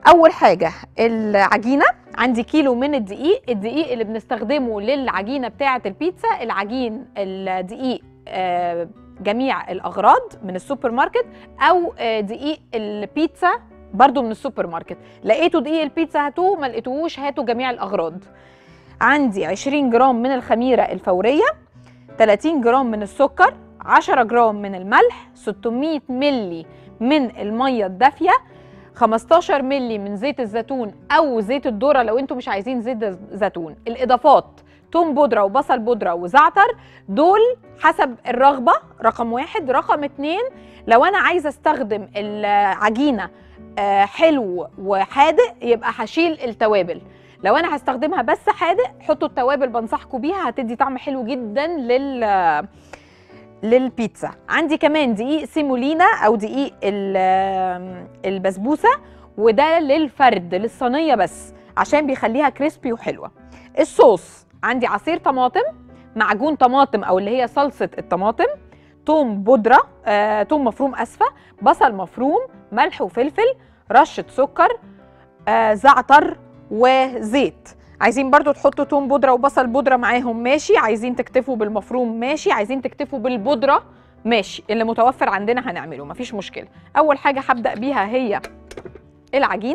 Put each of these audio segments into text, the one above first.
اول حاجه العجينه عندي كيلو من الدقيق الدقيق اللي بنستخدمه للعجينه بتاعه البيتزا العجين الدقيق آه، جميع الاغراض من السوبر ماركت او آه، دقيق البيتزا برضو من السوبر ماركت لقيتوا دقيق البيتزا هاتوه ما لقيتوهوش هاتوا جميع الاغراض عندي 20 جرام من الخميره الفوريه 30 جرام من السكر 10 جرام من الملح 600 ملي من الميه الدافيه 15 ملي من زيت الزيتون او زيت الذره لو انتم مش عايزين زيت زيتون الاضافات توم بودره وبصل بودره وزعتر دول حسب الرغبه رقم واحد رقم اتنين لو انا عايزه استخدم العجينه آه، حلو وحادق يبقى هشيل التوابل لو انا هستخدمها بس حادق حطوا التوابل بنصحكم بيها هتدي طعم حلو جدا لل للبيتزا عندي كمان دقيق سيمولينا او دقيق ال- البسبوسه وده للفرد للصينيه بس عشان بيخليها كريسبي وحلوه الصوص عندي عصير طماطم معجون طماطم او اللي هي صلصه الطماطم توم بودره آه، توم مفروم اسفه بصل مفروم ملح وفلفل رشه سكر آه، زعتر وزيت عايزين برضو تحطوا توم بودره وبصل بودره معاهم ماشي عايزين تكتفوا بالمفروم ماشي عايزين تكتفوا بالبودره ماشي اللي متوفر عندنا هنعمله مفيش مشكله اول حاجه هبدا بيها هي العجين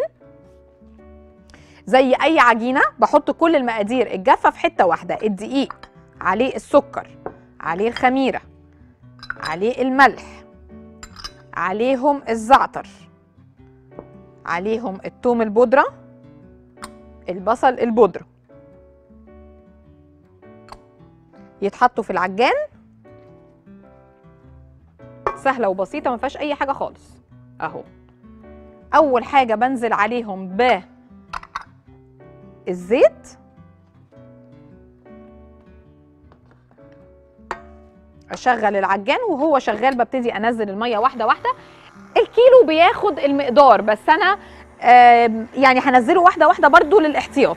زي اي عجينه بحط كل المقادير الجافه في حته واحده الدقيق عليه السكر عليه الخميره عليه الملح عليهم الزعتر عليهم التوم البودره البصل البودرة يتحطوا في العجان سهلة وبسيطة ما فيهاش أي حاجة خالص أهو أول حاجة بنزل عليهم ب الزيت أشغل العجان وهو شغال ببتدي أنزل المية واحدة واحدة الكيلو بياخد المقدار بس أنا آم، يعني هنزله واحده واحده برضو للاحتياط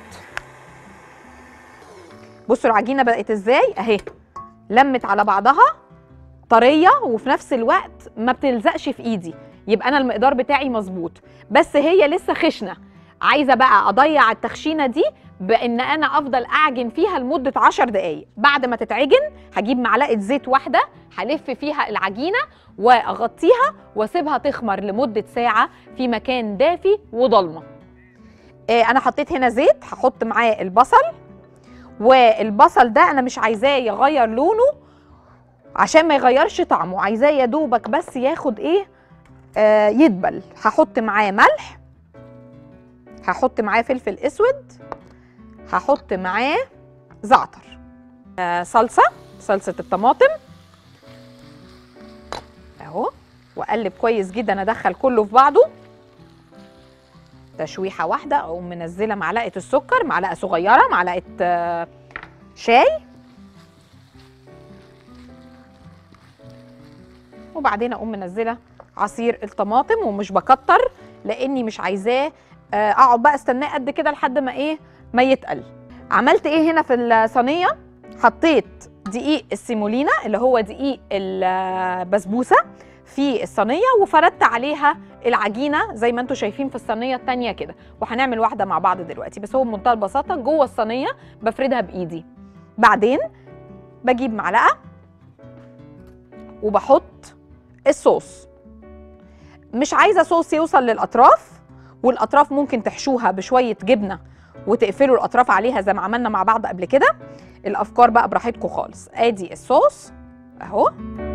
بصوا العجينه بقت ازاي اهي لمت على بعضها طريه وفي نفس الوقت ما بتلزقش في ايدي يبقى انا المقدار بتاعي مظبوط بس هي لسه خشنه عايزه بقى اضيع التخشينه دي بان انا افضل اعجن فيها لمده 10 دقائق بعد ما تتعجن هجيب معلقه زيت واحده هلف فيها العجينه واغطيها واسيبها تخمر لمده ساعه في مكان دافي وضلمه آه انا حطيت هنا زيت هحط معاه البصل والبصل ده انا مش عايزاه يغير لونه عشان ما يغيرش طعمه عايزاه يا دوبك بس ياخد ايه آه يدبل هحط معاه ملح هحط معاه فلفل اسود هحط معاه زعتر آه صلصه صلصه الطماطم اهو واقلب كويس جدا ادخل كله في بعضه تشويحه واحده اقوم منزله معلقه السكر معلقه صغيره معلقه آه، شاي وبعدين اقوم منزله عصير الطماطم ومش بكتر لاني مش عايزاه آه، اقعد بقى استناه قد كده لحد ما ايه ما يتقل عملت ايه هنا في الصينيه حطيت دقيق السيمولينا اللي هو دقيق البسبوسه في الصينيه وفردت عليها العجينه زي ما انتم شايفين في الصينيه التانية كده وهنعمل واحده مع بعض دلوقتي بس هو بمنتهى البساطه جوه الصينيه بفردها بايدي بعدين بجيب معلقه وبحط الصوص مش عايزه صوص يوصل للاطراف والاطراف ممكن تحشوها بشويه جبنه وتقفلوا الاطراف عليها زي ما عملنا مع بعض قبل كده الافكار بقى براحتكم خالص ادي الصوص اهو